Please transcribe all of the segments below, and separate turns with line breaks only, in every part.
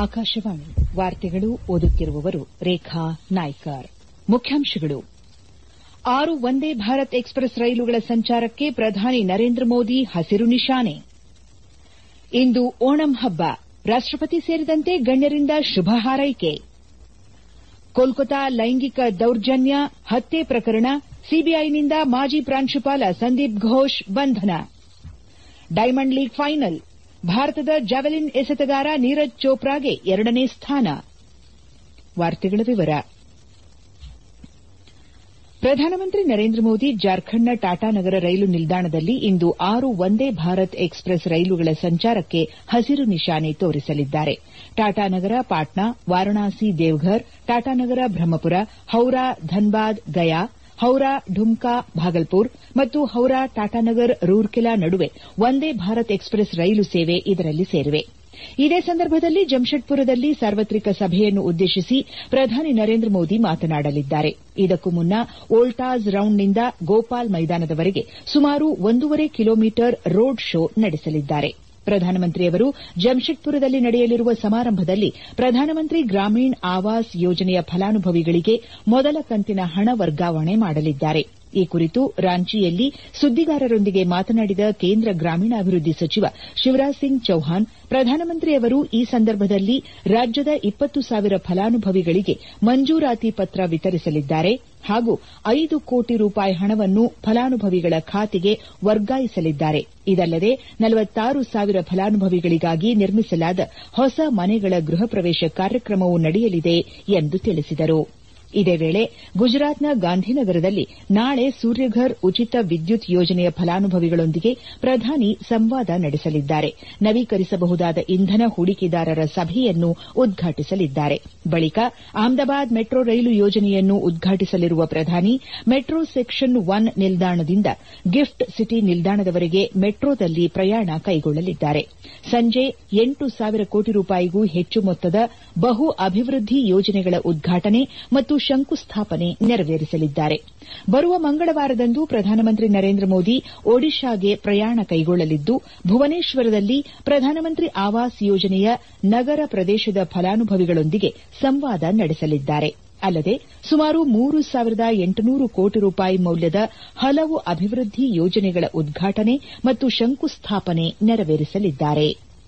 ಆಕಾಶವಾಣಿ ವಾರ್ತೆಗಳು ಓದುತ್ತಿರುವವರು ರೇಖಾ ನಾಯ್ಕರ್ ಮುಖ್ಯಾಂಶಗಳು ಆರು ವಂದೇ ಭಾರತ್ ಎಕ್ಸ್ಪ್ರೆಸ್ ರೈಲುಗಳ ಸಂಚಾರಕ್ಕೆ ಪ್ರಧಾನಿ ನರೇಂದ್ರ ಮೋದಿ ಹಸಿರು ನಿಶಾನೆ ಇಂದು ಓಣಂ ಹಬ್ಬ ರಾಷ್ಟಪತಿ ಸೇರಿದಂತೆ ಗಣ್ಯರಿಂದ ಶುಭ ಹಾರೈಕೆ ಕೋಲ್ಕತಾ ಲೈಂಗಿಕ ದೌರ್ಜನ್ಯ ಹತ್ಯೆ ಪ್ರಕರಣ ಸಿಬಿಐನಿಂದ ಮಾಜಿ ಪ್ರಾಂಶುಪಾಲ ಸಂದೀಪ್ ಘೋಷ್ ಬಂಧನ ಡೈಮಂಡ್ ಲೀಗ್ ಫೈನಲ್ ಭಾರತದ ಜಾವೆಲಿನ್ ಎಸೆತಗಾರ ನೀರಜ್ ಚೋಪ್ರಾಗೆ ಎರಡನೇ ಸ್ಥಾನ ಪ್ರಧಾನಮಂತ್ರಿ ನರೇಂದ್ರ ಮೋದಿ ಜಾರ್ಖಂಡ್ನ ಟಾಟಾನಗರ ರೈಲು ನಿಲ್ದಾಣದಲ್ಲಿ ಇಂದು ಆರು ವಂದೇ ಭಾರತ್ ಎಕ್ಸ್ಪ್ರೆಸ್ ರೈಲುಗಳ ಸಂಚಾರಕ್ಕೆ ಹಸಿರು ನಿಶಾನೆ ತೋರಿಸಲಿದ್ದಾರೆ ಟಾಟಾನಗರ ಪಾಟ್ನಾ ವಾರಾಣಸಿ ದೇವ್ಘರ್ ಟಾಟಾನಗರ ಬ್ರಹ್ಮಪುರ ಹೌರಾ ಧನ್ಬಾದ್ ಗಯಾ ಹೌರಾ ಢುಮ್ಕಾ ಭಾಗಲ್ಪುರ್ ಮತ್ತು ಹೌರಾ ಟಾಟಾನಗರ್ ರೂರ್ಕೆಲಾ ನಡುವೆ ವಂದೇ ಭಾರತ್ ಎಕ್ಸ್ಪ್ರೆಸ್ ರೈಲು ಸೇವೆ ಇದರಲ್ಲಿ ಸೇರಿವೆ ಇದೇ ಸಂದರ್ಭದಲ್ಲಿ ಜಮ್ಷೆಡ್ಪುರದಲ್ಲಿ ಸಾರ್ವತ್ರಿಕ ಸಭೆಯನ್ನು ಉದ್ದೇಶಿಸಿ ಪ್ರಧಾನಿ ನರೇಂದ್ರ ಮೋದಿ ಮಾತನಾಡಲಿದ್ದಾರೆ ಇದಕ್ಕೂ ಮುನ್ನ ವೋಲ್ಟಾಜ್ ರೌಂಡ್ನಿಂದ ಗೋಪಾಲ್ ಮೈದಾನದವರೆಗೆ ಸುಮಾರು ಒಂದೂವರೆ ಕಿಲೋಮೀಟರ್ ರೋಡ್ ಶೋ ನಡೆಸಲಿದ್ದಾರೆ ಪ್ರಧಾನಮಂತ್ರಿಯವರು ಜಮ್ಷೆಡ್ಪುರದಲ್ಲಿ ನಡೆಯಲಿರುವ ಸಮಾರಂಭದಲ್ಲಿ ಪ್ರಧಾನಮಂತ್ರಿ ಗ್ರಾಮೀಣ್ ಆವಾಸ್ ಯೋಜನೆಯ ಫಲಾನುಭವಿಗಳಿಗೆ ಮೊದಲ ಕಂತಿನ ಹಣ ವರ್ಗಾವಣೆ ಮಾಡಲಿದ್ದಾರೆ ಈ ಕುರಿತು ರಾಂಚಿಯಲ್ಲಿ ಸುದ್ದಿಗಾರರೊಂದಿಗೆ ಮಾತನಾಡಿದ ಕೇಂದ್ರ ಗ್ರಾಮೀಣಾಭಿವೃದ್ಧಿ ಸಚಿವ ಶಿವರಾಜ್ ಸಿಂಗ್ ಚೌಹಾಣ್ ಪ್ರಧಾನಮಂತ್ರಿಯವರು ಈ ಸಂದರ್ಭದಲ್ಲಿ ರಾಜ್ಯದ ಇಪ್ಪತ್ತು ಸಾವಿರ ಫಲಾನುಭವಿಗಳಿಗೆ ಮಂಜೂರಾತಿ ಪತ್ರ ವಿತರಿಸಲಿದ್ದಾರೆ ಹಾಗೂ ಐದು ಕೋಟಿ ರೂಪಾಯಿ ಹಣವನ್ನು ಫಲಾನುಭವಿಗಳ ಖಾತೆಗೆ ವರ್ಗಾಯಿಸಲಿದ್ದಾರೆ ಇದಲ್ಲದೆ ನಲವತ್ತಾರು ಸಾವಿರ ಫಲಾನುಭವಿಗಳಿಗಾಗಿ ನಿರ್ಮಿಸಲಾದ ಹೊಸ ಮನೆಗಳ ಗೃಹ ಪ್ರವೇಶ ಕಾರ್ಯಕ್ರಮವೂ ನಡೆಯಲಿದೆ ಎಂದು ತಿಳಿಸಿದರು ಇದೇ ವೇಳೆ ಗುಜರಾತ್ನ ಗಾಂಧಿನಗರದಲ್ಲಿ ನಾಳೆ ಸೂರ್ಯಘರ್ ಉಚಿತ ವಿದ್ಯುತ್ ಯೋಜನೆಯ ಫಲಾನುಭವಿಗಳೊಂದಿಗೆ ಪ್ರಧಾನಿ ಸಂವಾದ ನಡೆಸಲಿದ್ದಾರೆ ನವೀಕರಿಸಬಹುದಾದ ಇಂಧನ ಹೂಡಿಕೆದಾರರ ಸಭೆಯನ್ನು ಉದ್ಘಾಟಿಸಲಿದ್ದಾರೆ ಬಳಿಕ ಅಹಮದಾಬಾದ್ ಮೆಟ್ರೋ ರೈಲು ಯೋಜನೆಯನ್ನು ಉದ್ಘಾಟಿಸಲಿರುವ ಪ್ರಧಾನಿ ಮೆಟ್ರೋ ಸೆಕ್ಷನ್ ಒನ್ ನಿಲ್ದಾಣದಿಂದ ಗಿಫ್ಟ್ ಸಿಟಿ ನಿಲ್ದಾಣದವರೆಗೆ ಮೆಟ್ರೋದಲ್ಲಿ ಪ್ರಯಾಣ ಕೈಗೊಳ್ಳಲಿದ್ದಾರೆ ಸಂಜೆ ಎಂಟು ಸಾವಿರ ಕೋಟಿ ರೂಪಾಯಿಗೂ ಹೆಚ್ಚು ಮೊತ್ತದ ಬಹು ಅಭಿವೃದ್ಧಿ ಯೋಜನೆಗಳ ಉದ್ಘಾಟನೆ ಮತ್ತು ಶಂಕುಸ್ಥಾಪನೆ ನೆರವೇರಿಸಲಿದ್ದಾರೆ ಬರುವ ಮಂಗಳವಾರದಂದು ಪ್ರಧಾನಮಂತ್ರಿ ನರೇಂದ್ರ ಮೋದಿ ಒಡಿಶಾಗೆ ಪ್ರಯಾಣ ಕೈಗೊಳ್ಳಲಿದ್ದು ಭುವನೇಶ್ವರದಲ್ಲಿ ಪ್ರಧಾನಮಂತ್ರಿ ಆವಾಸ್ ಯೋಜನೆಯ ನಗರ ಪ್ರದೇಶದ ಫಲಾನುಭವಿಗಳೊಂದಿಗೆ ಸಂವಾದ ನಡೆಸಲಿದ್ದಾರೆ ಅಲ್ಲದೆ ಸುಮಾರು ಮೂರು ಸಾವಿರದ ಎಂಟುನೂರು ಕೋಟಿ ರೂಪಾಯಿ ಮೌಲ್ಯದ ಹಲವು ಅಭಿವೃದ್ಧಿ ಯೋಜನೆಗಳ ಉದ್ಘಾಟನೆ ಮತ್ತು ಶಂಕುಸ್ಥಾಪನೆ ನೆರವೇರಿಸಲಿದ್ದಾರೆ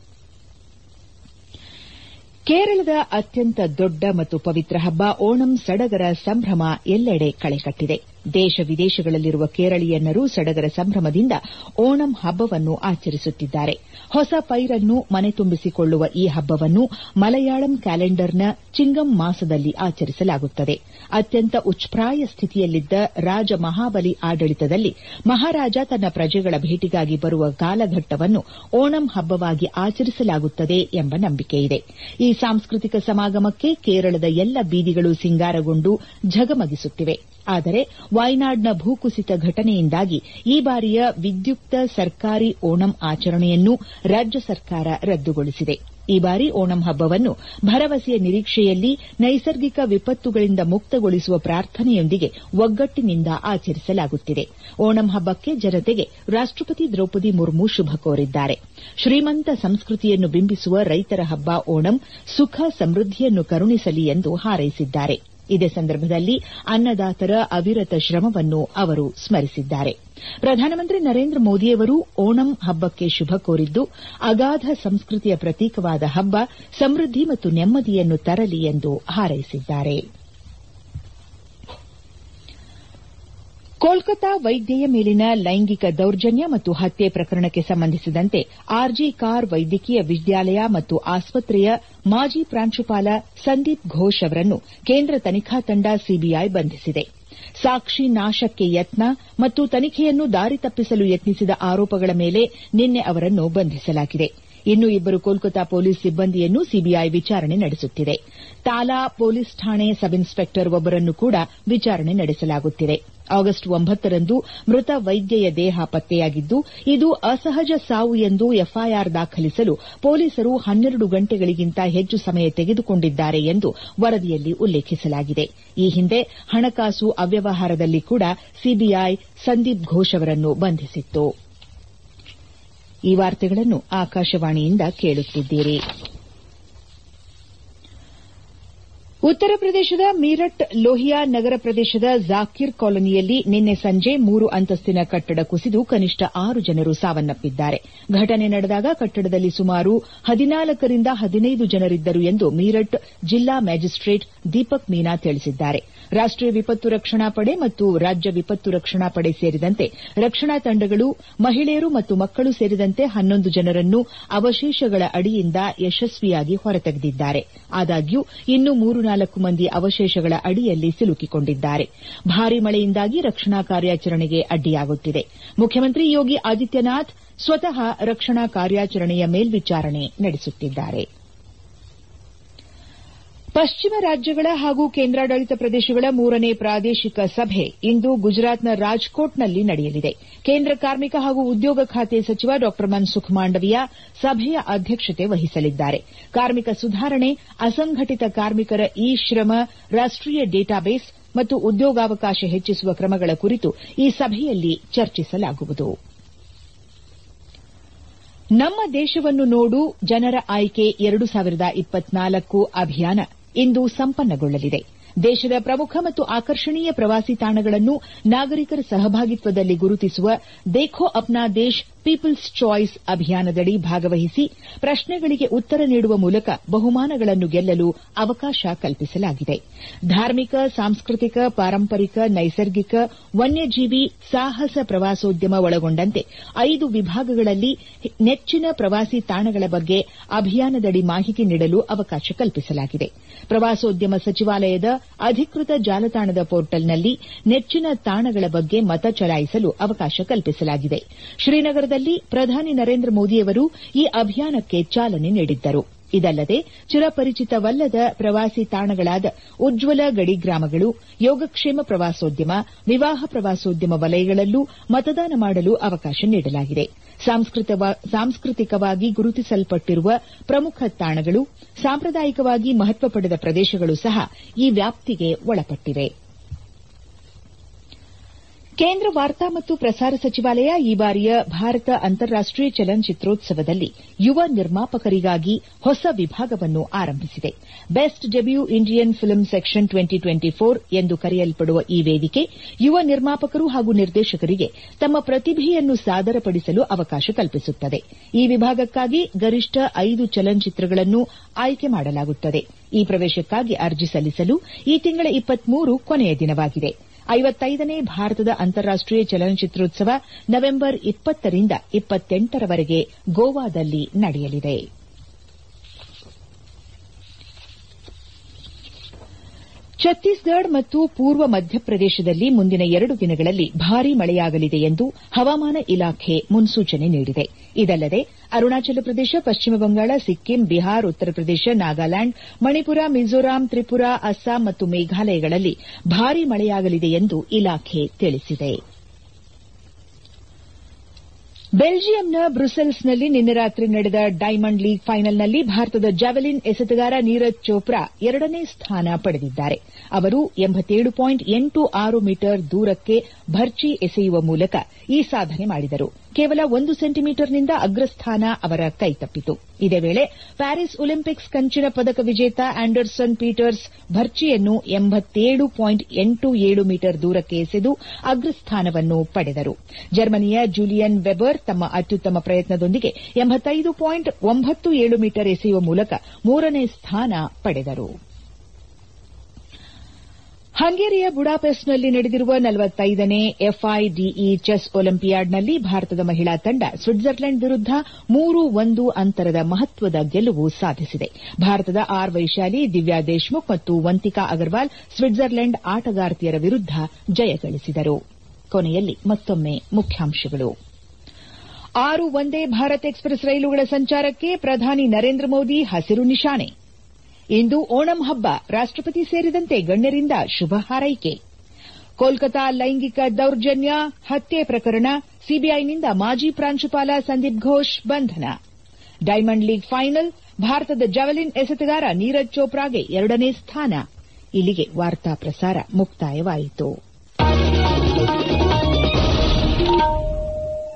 ಕೇರಳದ ಅತ್ಯಂತ ದೊಡ್ಡ ಮತ್ತು ಪವಿತ್ರ ಹಬ್ಬ ಓಣಂ ಸಡಗರ ಸಂಭ್ರಮ ಎಲ್ಲೆಡೆ ಕಳೆಕಟ್ಟಿದೆ ದೇಶ ವಿದೇಶಗಳಲ್ಲಿರುವ ಕೇರಳೀಯನ್ನರು ಸಡಗರ ಸಂಭ್ರಮದಿಂದ ಓಣಂ ಹಬ್ಬವನ್ನು ಆಚರಿಸುತ್ತಿದ್ದಾರೆ ಹೊಸ ಪೈರನ್ನು ಮನೆ ತುಂಬಿಸಿಕೊಳ್ಳುವ ಈ ಹಬ್ಬವನ್ನು ಮಲಯಾಳಂ ಕ್ಯಾಲೆಂಡರ್ನ ಚಿಂಗಂ ಮಾಸದಲ್ಲಿ ಆಚರಿಸಲಾಗುತ್ತದೆ ಅತ್ಯಂತ ಉಚ್ಛ್ರಾಯ ಸ್ಥಿತಿಯಲ್ಲಿದ್ದ ರಾಜ ಮಹಾಬಲಿ ಆಡಳಿತದಲ್ಲಿ ಮಹಾರಾಜ ತನ್ನ ಪ್ರಜೆಗಳ ಭೇಟಿಗಾಗಿ ಬರುವ ಕಾಲಘಟ್ಟವನ್ನು ಓಣಂ ಹಬ್ಬವಾಗಿ ಆಚರಿಸಲಾಗುತ್ತದೆ ಎಂಬ ನಂಬಿಕೆಯಿದೆ ಈ ಸಾಂಸ್ಕೃತಿಕ ಸಮಾಗಮಕ್ಕೆ ಕೇರಳದ ಎಲ್ಲ ಬೀದಿಗಳು ಸಿಂಗಾರಗೊಂಡು ಝಗಮಗಿಸುತ್ತಿವೆ ಆದರೆ ವಯನಾಡ್ನ ಭೂಕುಸಿತ ಘಟನೆಯಿಂದಾಗಿ ಈ ಬಾರಿಯ ವಿದ್ಯುಕ್ತ ಸರ್ಕಾರಿ ಓಣಂ ಆಚರಣೆಯನ್ನು ರಾಜ್ಯ ಸರ್ಕಾರ ರದ್ದುಗೊಳಿಸಿದೆ ಈ ಬಾರಿ ಓಣಂ ಹಬ್ಬವನ್ನು ಭರವಸೆಯ ನಿರೀಕ್ಷೆಯಲ್ಲಿ ನೈಸರ್ಗಿಕ ವಿಪತ್ತುಗಳಿಂದ ಮುಕ್ತಗೊಳಿಸುವ ಪ್ರಾರ್ಥನೆಯೊಂದಿಗೆ ಒಗ್ಗಟ್ಟಿನಿಂದ ಆಚರಿಸಲಾಗುತ್ತಿದೆ ಓಣಂ ಹಬ್ಬಕ್ಕೆ ಜನತೆಗೆ ರಾಷ್ಟಪತಿ ದ್ರೌಪದಿ ಮುರ್ಮು ಶುಭ ಕೋರಿದ್ದಾರೆ ಶ್ರೀಮಂತ ಸಂಸ್ಕೃತಿಯನ್ನು ಬಿಂಬಿಸುವ ರೈತರ ಹಬ್ಬ ಓಣಂ ಸುಖ ಸಮೃದ್ಧಿಯನ್ನು ಕರುಣಿಸಲಿ ಎಂದು ಹಾರೈಸಿದ್ದಾರೆ ಇದೇ ಸಂದರ್ಭದಲ್ಲಿ ಅನ್ನದಾತರ ಅವಿರತ ಶ್ರಮವನ್ನು ಅವರು ಸ್ಮರಿಸಿದ್ದಾರೆ ಪ್ರಧಾನಮಂತ್ರಿ ನರೇಂದ್ರ ಮೋದಿಯವರು ಓಣಂ ಹಬ್ಬಕ್ಕೆ ಶುಭ ಕೋರಿದ್ದು ಅಗಾಧ ಸಂಸ್ಕೃತಿಯ ಪ್ರತೀಕವಾದ ಹಬ್ಬ ಸಮೃದ್ಧಿ ಮತ್ತು ನೆಮ್ಮದಿಯನ್ನು ತರಲಿ ಎಂದು ಹಾರೈಸಿದ್ದಾರೆ ಕೋಲ್ಕತಾ ವೈದ್ಯೆಯ ಮೇಲಿನ ಲೈಂಗಿಕ ದೌರ್ಜನ್ಯ ಮತ್ತು ಹತ್ಯೆ ಪ್ರಕರಣಕ್ಕೆ ಸಂಬಂಧಿಸಿದಂತೆ ಆರ್ಜಿ ಕಾರ್ ವೈದ್ಯಕೀಯ ವಿದ್ಯಾಲಯ ಮತ್ತು ಆಸ್ಪತ್ರೆಯ ಮಾಜಿ ಪ್ರಾಂಶುಪಾಲ ಸಂದೀಪ್ ಘೋಷ್ ಅವರನ್ನು ಕೇಂದ್ರ ತನಿಖಾ ತಂಡ ಸಿಬಿಐ ಬಂಧಿಸಿದೆ ಸಾಕ್ಷಿ ನಾಶಕ್ಕೆ ಯತ್ನ ಮತ್ತು ತನಿಖೆಯನ್ನು ದಾರಿ ತಪ್ಪಿಸಲು ಯತ್ನಿಸಿದ ಆರೋಪಗಳ ಮೇಲೆ ನಿನ್ನೆ ಅವರನ್ನು ಬಂಧಿಸಲಾಗಿದೆ ಇನ್ನು ಇಬ್ಬರು ಕೋಲ್ಕತಾ ಪೊಲೀಸ್ ಸಿಬ್ಬಂದಿಯನ್ನು ಸಿಬಿಐ ವಿಚಾರಣೆ ನಡೆಸುತ್ತಿದೆ ತಾಲಾ ಪೊಲೀಸ್ ಠಾಣೆ ಸಬ್ಇನ್ಸ್ಪೆಕ್ಟರ್ ಒಬ್ಬರನ್ನು ಕೂಡ ವಿಚಾರಣೆ ನಡೆಸಲಾಗುತ್ತಿದೆ ಆಗಸ್ಟ್ ಒಂಬತ್ತರಂದು ಮೃತ ವೈದ್ಯೆಯ ದೇಹ ಪತ್ತೆಯಾಗಿದ್ದು ಇದು ಅಸಹಜ ಸಾವು ಎಂದು ಎಫ್ಐಆರ್ ದಾಖಲಿಸಲು ಪೊಲೀಸರು ಹನ್ನೆರಡು ಗಂಟೆಗಳಿಗಿಂತ ಹೆಚ್ಚು ಸಮಯ ತೆಗೆದುಕೊಂಡಿದ್ದಾರೆ ಎಂದು ವರದಿಯಲ್ಲಿ ಉಲ್ಲೇಖಿಸಲಾಗಿದೆ ಈ ಹಿಂದೆ ಹಣಕಾಸು ಅವ್ಯವಹಾರದಲ್ಲಿ ಕೂಡ ಸಿಬಿಐ ಸಂದೀಪ್ ಘೋಷ್ ಅವರನ್ನು ಬಂಧಿಸಿತ್ತು ಈ ವಾರ್ತೆಗಳನ್ನು ಆಕಾಶವಾಣಿಯಿಂದ ಕೇಳುತ್ತಿದ್ದೀರಿ ಉತ್ತರ ಪ್ರದೇಶದ ಮೀರಟ್ ಲೋಹಿಯಾ ನಗರ ಪ್ರದೇಶದ ಜಾಕಿರ್ ಕಾಲೋನಿಯಲ್ಲಿ ನಿನ್ನೆ ಸಂಜೆ ಮೂರು ಅಂತಸ್ತಿನ ಕಟ್ಟಡ ಕುಸಿದು ಕನಿಷ್ಠ ಆರು ಜನರು ಸಾವನ್ನಪ್ಪಿದ್ದಾರೆ ಘಟನೆ ನಡೆದಾಗ ಕಟ್ಟಡದಲ್ಲಿ ಸುಮಾರು ಹದಿನಾಲ್ಕರಿಂದ ಹದಿನೈದು ಜನರಿದ್ದರು ಎಂದು ಮೀರಟ್ ಜಿಲ್ಲಾ ಮ್ಯಾಜಿಸ್ಟೇಟ್ ದೀಪಕ್ ಮೀನಾ ತಿಳಿಸಿದ್ದಾರೆ ರಾಷ್ಟೀಯ ವಿಪತ್ತು ರಕ್ಷಣಾ ಪಡೆ ಮತ್ತು ರಾಜ್ಯ ವಿಪತ್ತು ರಕ್ಷಣಾ ಪಡೆ ಸೇರಿದಂತೆ ರಕ್ಷಣಾ ತಂಡಗಳು ಮಹಿಳೆಯರು ಮತ್ತು ಮಕ್ಕಳು ಸೇರಿದಂತೆ ಹನ್ನೊಂದು ಜನರನ್ನು ಅವಶೇಷಗಳ ಅಡಿಯಿಂದ ಯಶಸ್ವಿಯಾಗಿ ಹೊರತೆಗೆದಿದ್ದಾರೆ ಆದಾಗ್ಯೂ ಇನ್ನೂ ಮೂರು ನಾಲ್ಕು ಮಂದಿ ಅವಶೇಷಗಳ ಅಡಿಯಲ್ಲಿ ಸಿಲುಕಿಕೊಂಡಿದ್ದಾರೆ ಭಾರೀ ಮಳೆಯಿಂದಾಗಿ ರಕ್ಷಣಾ ಕಾರ್ಯಾಚರಣೆಗೆ ಅಡ್ಡಿಯಾಗುತ್ತಿದೆ ಮುಖ್ಯಮಂತ್ರಿ ಯೋಗಿ ಆದಿತ್ಯನಾಥ್ ಸ್ವತಃ ರಕ್ಷಣಾ ಕಾರ್ಯಾಚರಣೆಯ ಮೇಲ್ವಿಚಾರಣೆ ನಡೆಸುತ್ತಿದ್ದಾರೆ ಪಶ್ಚಿಮ ರಾಜ್ಯಗಳ ಹಾಗೂ ಕೇಂದ್ರಾಡಳಿತ ಪ್ರದೇಶಗಳ ಮೂರನೇ ಪ್ರಾದೇಶಿಕ ಸಭೆ ಇಂದು ಗುಜರಾತ್ನ ರಾಜ್ಕೋಟ್ನಲ್ಲಿ ನಡೆಯಲಿದೆ ಕೇಂದ್ರ ಕಾರ್ಮಿಕ ಹಾಗೂ ಉದ್ಯೋಗ ಖಾತೆ ಸಚಿವ ಡಾ ಮನ್ಸುಖ್ ಮಾಂಡವಿಯಾ ಸಭೆಯ ಅಧ್ಯಕ್ಷತೆ ವಹಿಸಲಿದ್ದಾರೆ ಕಾರ್ಮಿಕ ಸುಧಾರಣೆ ಅಸಂಘಟಿತ ಕಾರ್ಮಿಕರ ಇ ಶ್ರಮ ರಾಷ್ಟೀಯ ಡೇಟಾಬೇಸ್ ಮತ್ತು ಉದ್ಯೋಗಾವಕಾಶ ಹೆಚ್ಚಿಸುವ ಕ್ರಮಗಳ ಕುರಿತು ಈ ಸಭೆಯಲ್ಲಿ ಚರ್ಚಿಸಲಾಗುವುದು ನಮ್ಮ ದೇಶವನ್ನು ನೋಡು ಜನರ ಆಯ್ಕೆ ಎರಡು ಸಾವಿರದ ಇಪ್ಪತ್ನಾಲ್ಕು ಅಭಿಯಾನ ಇಂದು ಸಂಪನ್ನಗೊಳ್ಳಲಿದೆ ದೇಶದ ಪ್ರಮುಖ ಮತ್ತು ಆಕರ್ಷಣೀಯ ಪ್ರವಾಸಿ ತಾಣಗಳನ್ನು ನಾಗರಿಕರ ಸಹಭಾಗಿತ್ವದಲ್ಲಿ ಗುರುತಿಸುವ ದೇಖೋ ಅಪ್ನಾ ದೇಶ್ ಪೀಪಲ್ಸ್ ಚಾಯ್ಸ್ ಅಭಿಯಾನದಡಿ ಭಾಗವಹಿಸಿ ಪ್ರಶ್ನೆಗಳಿಗೆ ಉತ್ತರ ನೀಡುವ ಮೂಲಕ ಬಹುಮಾನಗಳನ್ನು ಗೆಲ್ಲಲು ಅವಕಾಶ ಕಲ್ಪಿಸಲಾಗಿದೆ ಧಾರ್ಮಿಕ ಸಾಂಸ್ಕೃತಿಕ ಪಾರಂಪರಿಕ ನೈಸರ್ಗಿಕ ವನ್ಯಜೀವಿ ಸಾಹಸ ಪ್ರವಾಸೋದ್ಯಮ ಒಳಗೊಂಡಂತೆ ಐದು ವಿಭಾಗಗಳಲ್ಲಿ ನೆಚ್ಚಿನ ಪ್ರವಾಸಿ ತಾಣಗಳ ಬಗ್ಗೆ ಅಭಿಯಾನದಡಿ ಮಾಹಿತಿ ನೀಡಲು ಅವಕಾಶ ಕಲ್ಪಿಸಲಾಗಿದೆ ಪ್ರವಾಸೋದ್ಯಮ ಸಚಿವಾಲಯದ ಅಧಿಕೃತ ಜಾಲತಾಣದ ಪೋರ್ಟಲ್ನಲ್ಲಿ ನೆಚ್ಚಿನ ತಾಣಗಳ ಬಗ್ಗೆ ಮತ ಚಲಾಯಿಸಲು ಅವಕಾಶ ಕಲ್ಪಿಸಲಾಗಿದೆ ಶ್ರೀನಗರದಲ್ಲಿ ಪ್ರಧಾನಿ ನರೇಂದ್ರ ಮೋದಿಯವರು ಈ ಅಭಿಯಾನಕ್ಕೆ ಚಾಲನೆ ನೀಡಿದ್ದರು ಇದಲ್ಲದೆ ಚಿರಪರಿಚಿತವಲ್ಲದ ಪ್ರವಾಸಿ ತಾಣಗಳಾದ ಉಜ್ವಲ ಗಡಿ ಗ್ರಾಮಗಳು ಯೋಗಕ್ಷೇಮ ಪ್ರವಾಸೋದ್ಯಮ ವಿವಾಹ ಪ್ರವಾಸೋದ್ಯಮ ವಲಯಗಳಲ್ಲೂ ಮತದಾನ ಮಾಡಲು ಅವಕಾಶ ನೀಡಲಾಗಿದೆ ಸಾಂಸ್ಕೃತಿಕವಾಗಿ ಗುರುತಿಸಲ್ಪಟ್ಟಿರುವ ಪ್ರಮುಖ ತಾಣಗಳು ಸಾಂಪ್ರದಾಯಿಕವಾಗಿ ಮಹತ್ವ ಪಡೆದ ಪ್ರದೇಶಗಳು ಸಹ ಈ ವ್ಯಾಪ್ತಿಗೆ ಒಳಪಟ್ಟಿವೆ ಕೇಂದ್ರ ವಾರ್ತಾ ಮತ್ತು ಪ್ರಸಾರ ಸಚಿವಾಲಯ ಈ ಬಾರಿಯ ಭಾರತ ಅಂತಾರಾಷ್ಟೀಯ ಚಲನಚಿತ್ರೋತ್ಸವದಲ್ಲಿ ಯುವ ನಿರ್ಮಾಪಕರಿಗಾಗಿ ಹೊಸ ವಿಭಾಗವನ್ನು ಆರಂಭಿಸಿದೆ best debut Indian film section ಎಂದು ಕರೆಯಲ್ಪಡುವ ಈ ವೇದಿಕೆ ಯುವ ನಿರ್ಮಾಪಕರು ಹಾಗೂ ನಿರ್ದೇಶಕರಿಗೆ ತಮ್ಮ ಪ್ರತಿಭೆಯನ್ನು ಸಾದರಪಡಿಸಲು ಅವಕಾಶ ಕಲ್ಪಿಸುತ್ತದೆ ಈ ವಿಭಾಗಕ್ಕಾಗಿ ಗರಿಷ್ಠ ಐದು ಚಲನಚಿತ್ರಗಳನ್ನು ಆಯ್ಕೆ ಮಾಡಲಾಗುತ್ತದೆ ಈ ಪ್ರವೇಶಕ್ಕಾಗಿ ಅರ್ಜಿ ಸಲ್ಲಿಸಲು ಈ ತಿಂಗಳ ಕೊನೆಯ ದಿನವಾಗಿದೆ ಐವತ್ತೈದನೇ ಭಾರತದ ಅಂತಾರಾಷ್ಟೀಯ ಚಲನಚಿತ್ರೋತ್ಸವ ನವೆಂಬರ್ ಇಪ್ಪತ್ತರಿಂದ ಇಪ್ಪತ್ತೆಂಟರವರೆಗೆ ಗೋವಾದಲ್ಲಿ ನಡೆಯಲಿದೆ ಛತ್ತೀಸ್ಗಢ ಮತ್ತು ಪೂರ್ವ ಮಧ್ಯಪ್ರದೇಶದಲ್ಲಿ ಮುಂದಿನ ಎರಡು ದಿನಗಳಲ್ಲಿ ಭಾರೀ ಮಳೆಯಾಗಲಿದೆ ಎಂದು ಹವಾಮಾನ ಇಲಾಖೆ ಮುನ್ಸೂಚನೆ ನೀಡಿದೆ ಇದಲ್ಲದೆ ಅರುಣಾಚಲ ಪ್ರದೇಶ ಪಶ್ಚಿಮ ಬಂಗಾಳ ಸಿಕ್ಕಿಂ ಬಿಹಾರ ಉತ್ತರ ಪ್ರದೇಶ ನಾಗಾಲ್ಯಾಂಡ್ ಮಣಿಪುರ ಮಿಜೋರಾಂ ತ್ರಿಪುರಾ ಅಸ್ಸಾಂ ಮತ್ತು ಮೇಘಾಲಯಗಳಲ್ಲಿ ಭಾರೀ ಮಳೆಯಾಗಲಿದೆ ಎಂದು ಇಲಾಖೆ ತಿಳಿಸಿದೆ ಬೆಲ್ಜಿಯಂನ ಬ್ರುಸೆಲ್ಸ್ನಲ್ಲಿ ನಿನ್ನೆ ರಾತ್ರಿ ನಡೆದ ಡೈಮಂಡ್ ಲೀಗ್ ಫೈನಲ್ನಲ್ಲಿ ಭಾರತದ ಜಾವೆಲಿನ್ ಎಸೆತಗಾರ ನೀರಜ್ ಚೋಪ್ರಾ ಎರಡನೇ ಸ್ಥಾನ ಪಡೆದಿದ್ದಾರೆ ಅವರು ಮೀಟರ್ ದೂರಕ್ಕೆ ಭರ್ಚಿ ಎಸೆಯುವ ಮೂಲಕ ಈ ಸಾಧನೆ ಮಾಡಿದರು ಕೇವಲ ಒಂದು ಸೆಂಟಿಮೀಟರ್ನಿಂದ ಅಗ್ರಸ್ಥಾನ ಅವರ ಕೈತಪ್ಪಿತು ಇದೇ ವೇಳೆ ಪ್ಯಾರಿಸ್ ಒಲಿಂಪಿಕ್ಸ್ ಕಂಚಿನ ಪದಕ ವಿಜೇತ ಆಂಡರ್ಸನ್ ಪೀಟರ್ಸ್ ಭರ್ಚಿಯನ್ನು ಮೀಟರ್ ದೂರಕ್ಕೆ ಎಸೆದು ಅಗ್ರಸ್ಥಾನವನ್ನು ಪಡೆದರು ಜರ್ಮನಿಯ ಜೂಲಿಯನ್ ವೆಬರ್ ತಮ್ಮ ಅತ್ಯುತ್ತಮ ಪ್ರಯತ್ನದೊಂದಿಗೆ ಮೀಟರ್ ಎಸೆಯುವ ಮೂಲಕ ಮೂರನೇ ಸ್ಥಾನ ಪಡೆದರು ಹಂಗೇರಿಯ ಬುಡಾಪೆಸ್ಟ್ನಲ್ಲಿ ನಡೆದಿರುವ ನಲವತ್ತೈದನೇ ಎಫ್ಐಡಿಇ ಚೆಸ್ ಒಲಿಂಪಿಯಾಡ್ನಲ್ಲಿ ಭಾರತದ ಮಹಿಳಾ ತಂಡ ಸ್ವಿಟ್ಜರ್ಲೆಂಡ್ ವಿರುದ್ದ ಮೂರು ಒಂದು ಅಂತರದ ಮಹತ್ವದ ಗೆಲುವು ಸಾಧಿಸಿದೆ ಭಾರತದ ಆರ್ ವೈಶಾಲಿ ದಿವ್ಯಾ ದೇಶ್ಮುಖ್ ಮತ್ತು ವಂತಿಕಾ ಅಗರ್ವಾಲ್ ಸ್ವಿಟ್ಜರ್ಲೆಂಡ್ ಆಟಗಾರ್ತಿಯರ ವಿರುದ್ದ ಜಯಗಳಿಸಿದರು ಕೊನೆಯಲ್ಲಿ ಮತ್ತೊಮ್ಮೆ ಮುಖ್ಯಾಂಶಗಳು ಆರು ವಂದೇ ಭಾರತ್ ಎಕ್ಸ್ಪ್ರೆಸ್ ರೈಲುಗಳ ಸಂಚಾರಕ್ಕೆ ಪ್ರಧಾನಿ ನರೇಂದ್ರ ಮೋದಿ ಹಸಿರು ನಿಶಾನೆ ಇಂದು ಓಣಂ ಹಬ್ಬ ರಾಷ್ಟಪತಿ ಸೇರಿದಂತೆ ಗಣ್ಯರಿಂದ ಶುಭ ಹಾರೈಕೆ ಕೋಲ್ಕತಾ ಲೈಂಗಿಕ ದೌರ್ಜನ್ಯ ಹತ್ಯೆ ಪ್ರಕರಣ ಸಿಬಿಐನಿಂದ ಮಾಜಿ ಪ್ರಾಂಶುಪಾಲ ಸಂದೀಪ್ ಘೋಷ್ ಬಂಧನ ಡೈಮಂಡ್ ಲೀಗ್ ಫೈನಲ್ ಭಾರತದ ಜಾವೆಲಿನ್ ಎಸೆತಗಾರ ನೀರಜ್ ಚೋಪ್ರಾಗೆ ಎರಡನೇ ಸ್ಥಾನ ಇಲ್ಲಿಗೆ ವಾರ್ತಾ ಪ್ರಸಾರ ಮುಕ್ತಾಯವಾಯಿತು